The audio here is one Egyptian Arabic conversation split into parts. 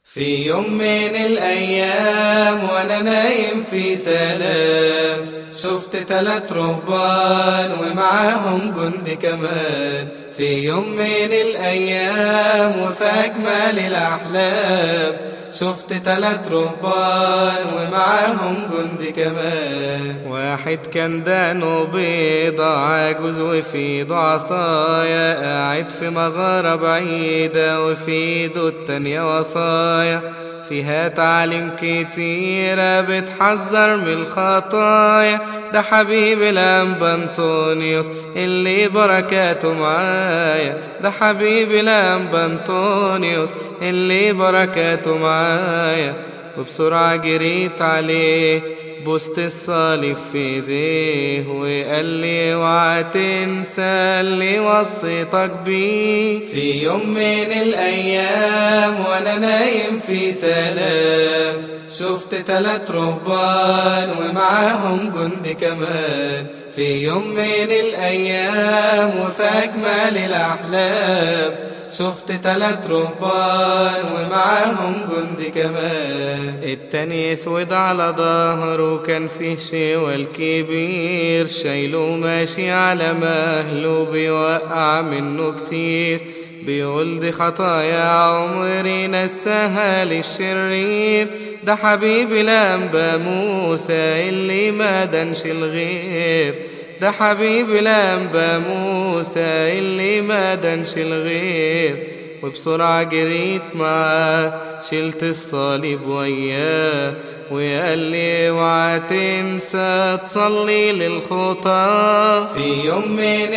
في يوم من الأيام وأنا نايم في سلام شفت تلات رهبان ومعاهم جندي كمان في يوم من الأيام وفي أجمل الأحلام شفت تلات رهبان ومعاهم جندي كمان واحد كان دانه بيضة عجوز وفي ايده عصايا قاعد في مغارة بعيدة وفي ايده التانية وصايا فيها تعليم كتيرة بتحذر من الخطايا ده حبيب الأنبا أنطونيوس اللي بركاته معايا ده حبيب الأنبا أنطونيوس اللي بركاته معايا وبسرعة جريت عليه بوست الصليب في ايديه وقال لي اوعى تنسى اللي وصيتك بيه في يوم من الايام وانا نايم في سلام شفت تلات رهبان ومعاهم جندي كمان في يوم من الايام وفي اجمل الاحلام شفت تلات رهبان ومعاهم جندي كمان التاني اسود على ظهره كان فيه شوال كبير شايله ماشي على مهله بيوقع منه كتير بيقول دي خطايا عمري نساها للشرير ده حبيبي الأنبا موسى اللي ما دنش الغير ده حبيبي الأنبا موسى اللي ما دنش الغير وبسرعة جريت معاه شلت الصليب وياه وقال لي اوعى تنسى تصلي للخطى في يوم من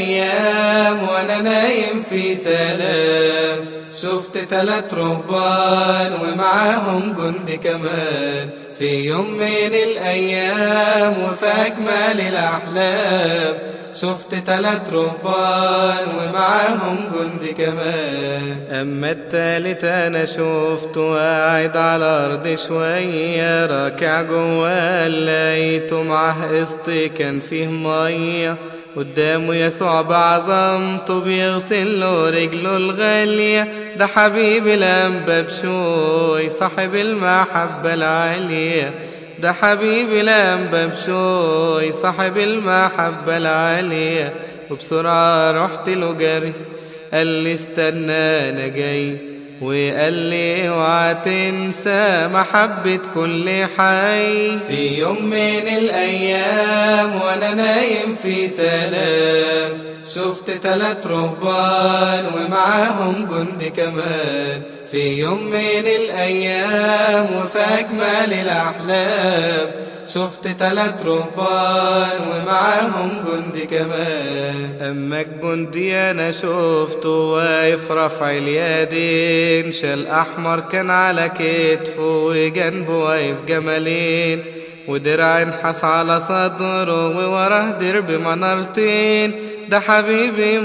الايام وانا نايم في سلام شفت تلات رهبان ومعاهم جندي كمان في يوم من الايام وفي اجمل الاحلام شفت تلات رهبان ومعاهم جندي كمان اما التالت انا شفته قاعد على الارض شويه راكع جواه لقيته معاه قسط كان فيه ميه قدامه يسوع بعظمته بيغسل له رجله الغالية ده حبيب الأنبا بشوي صاحب المحبة العالية ده حبيب الأنبا بشوي صاحب المحبة العالية وبسرعة رحت له جري قال لي استنى أنا جاي وقال لي اوعى تنسى محبة كل حي في يوم من الأيام وأنا نايم في سلام شفت تلات رهبان ومعاهم جندي كمان في يوم من الأيام وفي أجمل الأحلام شفت تلات رهبان ومعاهم جندي كمان أما الجندي أنا شفته واقف رفع اليدين شال أحمر كان على كتفه وجنبه واقف جمالين ودرع انحس على صدره ووراه درب منارتين ده حبيبي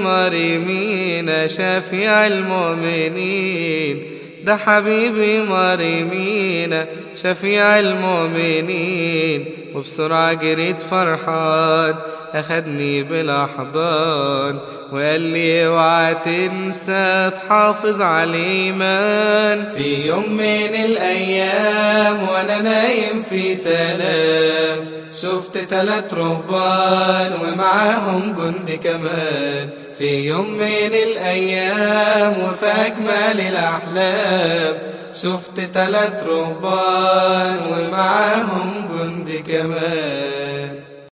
مريمين شافع المؤمنين ده حبيبي مريمين شفيع المؤمنين وبسرعة جريت فرحان أخدني بالأحضان وقال لي اوعى تنسى تحافظ على الإيمان في يوم من الأيام وأنا نايم في سلام شفت تلات رهبان ومعاهم جندي كمان في يوم من الأيام وفي أجمل الأحلام شفت تلات رهبان ومعاهم جندي كمان